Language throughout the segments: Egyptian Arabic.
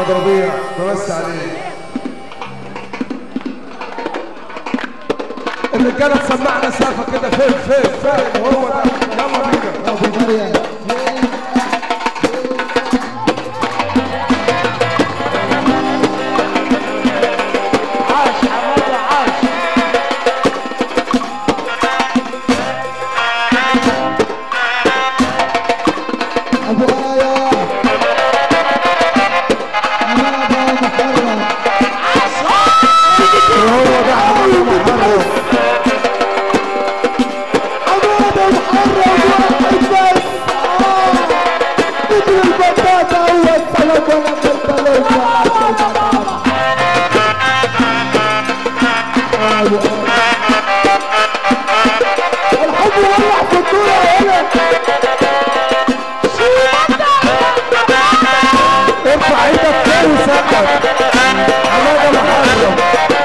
احمد ربيع بمسي عليه الرجاله تسمعنا سقفه كده فين فين فين هو ده يلا بينا ابو مريم عاش حماده عاش ابو ايه حماده محرم وهو ده احمد محمد حماده محرم واحد بس آه. مثل البطاطا هو السلام ولا البلوز ولا البطاطا ابو ايه الحب ولع في الدنيا هنا ارفع ايدك فوق وسقف حماده محمد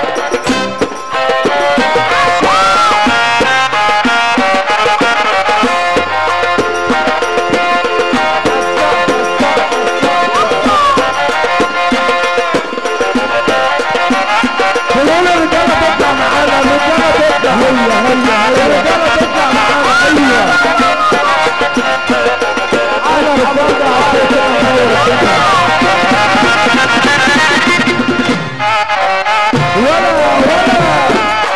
كلنا الرجاله تطلع معانا الرجاله تطلع هيا هيا هيا الرجاله تطلع معانا هيا انا رجاله عطيتنا ولا ولا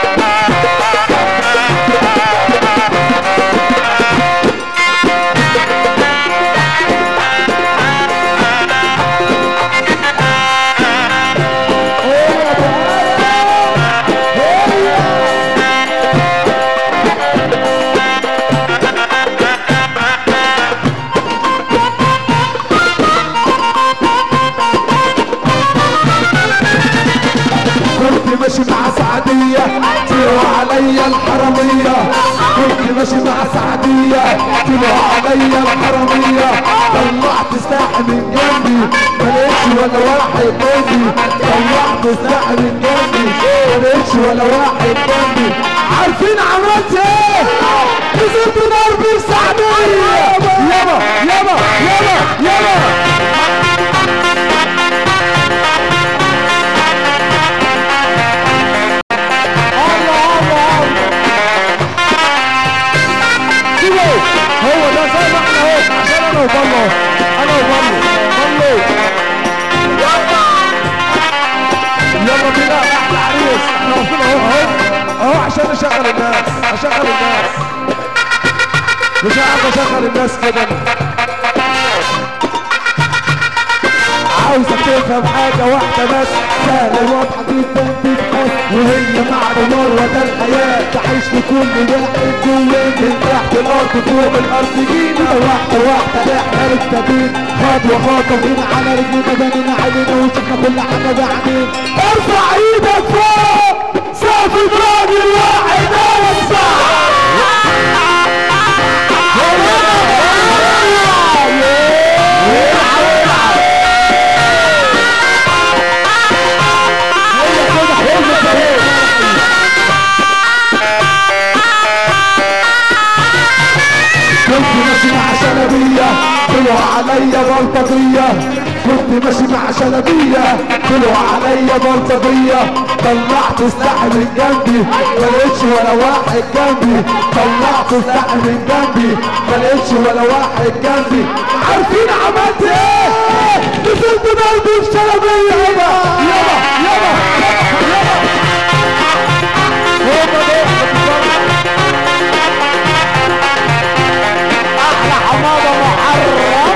كنت ماشي مع سعدية طلعوا عليا الحرامية كنت ماشي مع سعدية طلعوا عليا الحرامية طلعت سلاح من جنبي ملقتش ولا واحد جنبي طلعت سلاح من جنبي ملقتش ولا واحد جنبي عارفين عملت ايه؟ نزلت نار بسعدية يابا يابا يابا يابا كده هو ده زي ما احنا اهو عشان انا وضله انا وضله ضله يلا بينا احلى عريس احنا واقفين اهو اهو اهو عشان نشغل الناس اشغل الناس مش عارف اشغل الناس كده عاوزك تفهم حاجة واحدة بس سهلة واضحة جدا تتقاس وهي معنى مرة الحياة تعيش لكل واحد جوه من تحت الأرض فوق الأرض جينا واحدة واحدة احنا مبتدئين خطوة خطوة جينا على رجلينا بنينا علينا وشفنا كل حاجة بعدين ارفع ايدك فوق سقف الراجل واحد اوسع كنت ماشي مع شلبية طلعوا عليا بلطجية كنت ماشي مع شلبية طلعوا عليا بلطجية طلعت سلاح من جنبي ملقتش ولا واحد جنبي طلعت سلاح من جنبي ملقتش ولا واحد جنبي عارفين عملت ايه؟ نزلت ضربي في شلبية يابا يابا يابا يابا يابا هما دول احلى حماده محرم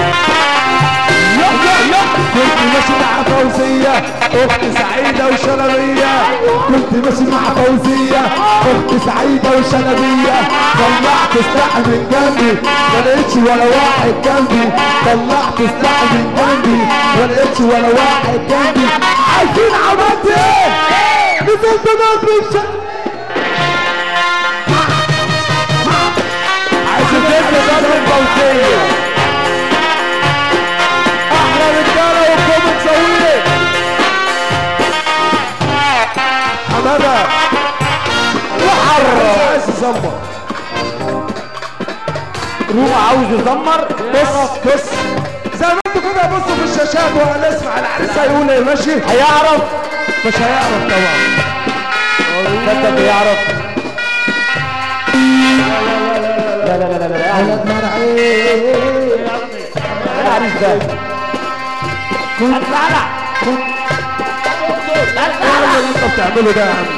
يا يا يا كنت ماشي مع فوزية أخت سعيدة وشلبية كنت ماشي مع فوزية أخت سعيدة وشلبية طلعت سلاح من جنبي ما لقيتش ولا واحد جنبي طلعت سلاح من جنبي ما لقيتش ولا واحد جنبي عارفين عملت ايه؟ نزلت ضرب الش- عايز تنزل ضرب فوزية احلى رجاله والكوم تسويه حماده وحر عايز يزمر روح عاوز يزمر بص بص زي ما انتوا كده بصوا في الشاشات طب وهنسمع العريس هيقول ايه ماشي هيعرف مش هيعرف طبعا صدق يعرف لا لا لا لا لا لا ولد مرعي ايه العريس ده ايه يا عم اللي انت بتعمله ده يا عم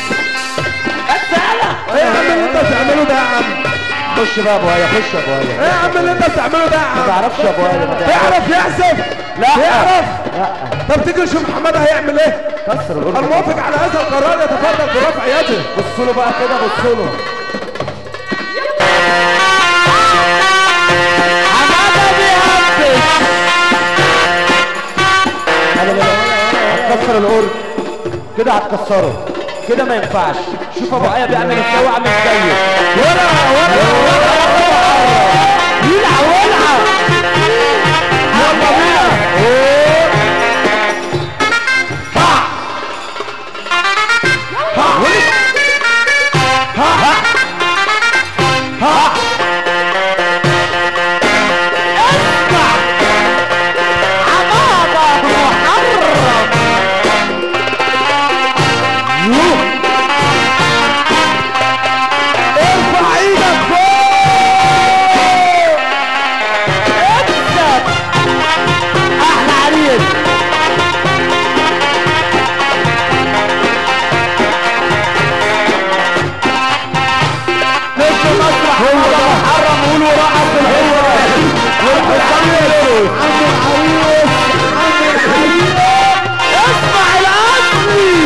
ايه يا عم اللي انت بتعمله ده يا عم خش بقى ابو هيا خش يا ابو هيا ايه يا عم اللي انت بتعمله ده يا ما عم تعرفش يا ابو هيا ما تعرفش يعرف يعزف لا. يعرف لا طب تيجي نشوف محمد هيعمل ايه كسر الأردن الموافق على هذا القرار يتفضل برفع يده بصوا له بقى كده بصوا له حماده بيهبش لا لا لا هتكسر القرد كده هتكسره كده ما ينفعش شوف ابو عيا بيعمل ازاي وعامل زيه ولا ولا ولا يلعب ولعه يلا بينا ارفع ايدك فوق اكسب احلى عريس نص مسرح هو محرم قول وراحة في الهوة والحسام يقول عم العريس عم العريس اسمع الاصلي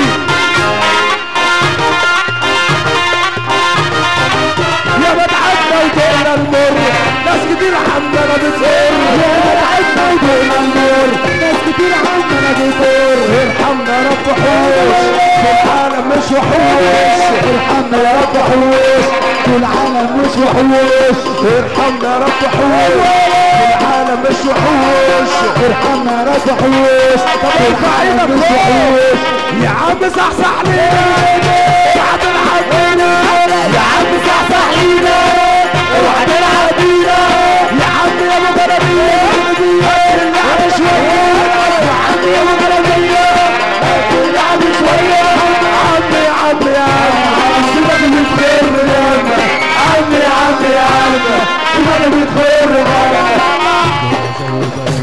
يا مدعكنا وجينا المر ناس كتير عمالة بتزور يا مدعكنا وجينا النور ناس كتير عمنا بتدور ارحمنا يا رب حوش في العالم مش وحوش ارحمنا يا رب حوش في العالم مش وحوش ارحمنا يا رب حوش في العالم مش وحوش ارحمنا يا رب حوش في ارفع ايدك العالم مش فوق وحوش يا عم صحصح لينا بعد العبينا يا عم صحصح لينا بعد العبينا يا عم يا ابو جلبيه اللعب شويه يا عم يا ابو جلبيه اللعب شويه عم يا عم يا عم سيبك من الخير يا عم يا عم يا عم سيبك من الخير يا عم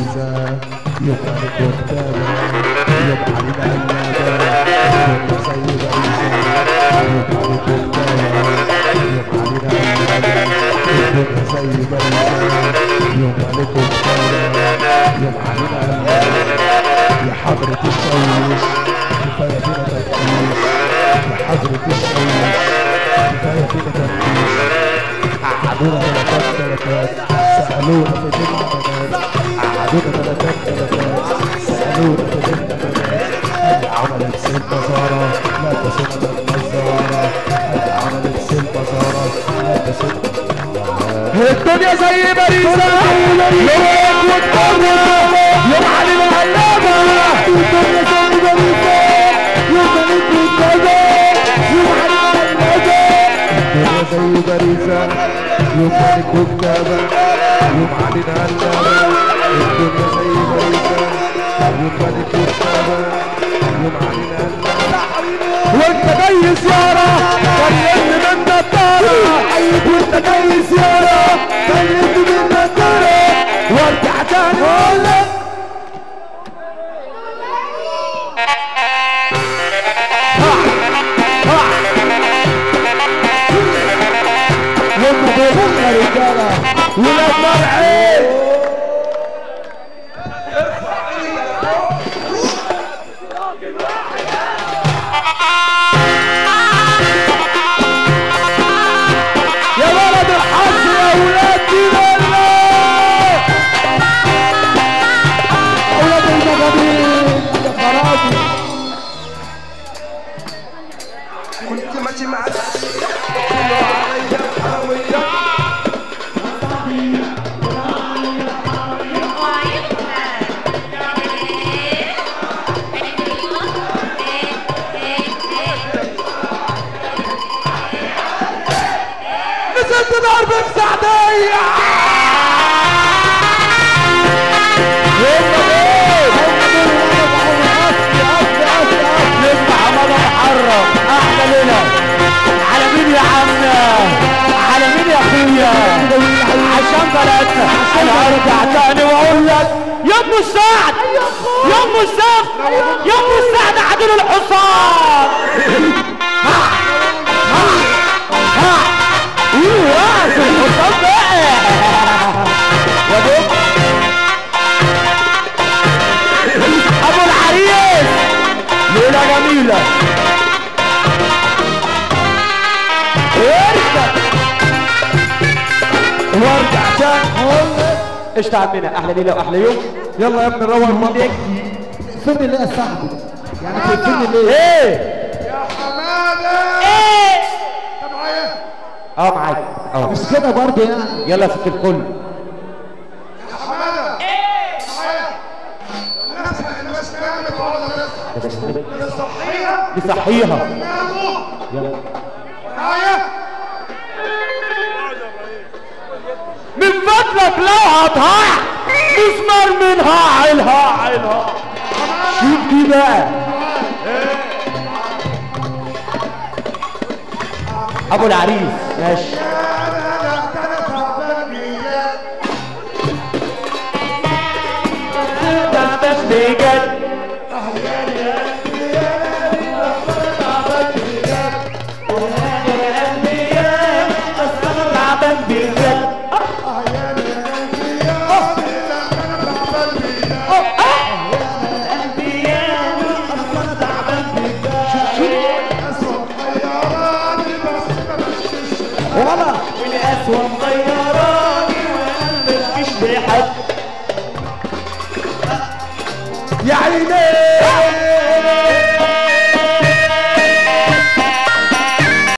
يا حضرة الشوش كفاية فينا تفتيش يا حضرة الشوش كفاية فينا تفتيش قعدونا تلاتات تلاتات سألونا في ديننا بنات قعدونا تلاتات تلاتات سألونا في ديننا بنات هل عملت سيل بزارة لبسونا بالنظارة هل عملت سيل بزارة لبسونا الدنيا زي باريسة يوم وتقرب يوم علي الهلابة الدنيا زي باريسة يوم ملك والنجا يوم علي النجا الدنيا زي باريسة يوم ملك وكتابة يوم علينا هلابة الدنيا زي باريسة يوم ملك وكتابة يوم علينا هلابة وانت جاي زيارة كلمني من نضارة عيب وانت جاي زيارة كلمني من نضارة وارجع تاني واقول لك يوم بيبقى رجالة ولاد مرعي يا ولد الحظ يا ولاد دين الله أولاد المجانين يا خرابي كنت ماشي مع عليا الحرامية بلدنا انا هرجع تاني واقول لك يا ام السعد يا ام السعد يا ام السعد عدل الحصان ها ها ها ايه راس الحصان بقى يا دوب ابو العريس ليله جميله ارجع وارجع تاني قشطة عمنا احلى ليله واحلى يوم يلا يا ابني روح المطبخ فيلم ليه يا صاحبي يعني في الفيلم ليه ايه يا حماده ايه انت معايا اه معاك اه مش كده برضه يعني يلا يا ست الكل يا حماده معايا الناس الناس بتعمل بعض الناس صحيها نصحيها يلا معايا من فضلك لو هتضيع مسمار منها عيلها عيلها شوف دي بقى ابو العريس ماشي تعبان بجد تعبان بجد ولا والاسوى مغيراني وقلبك مش بحد يا عيني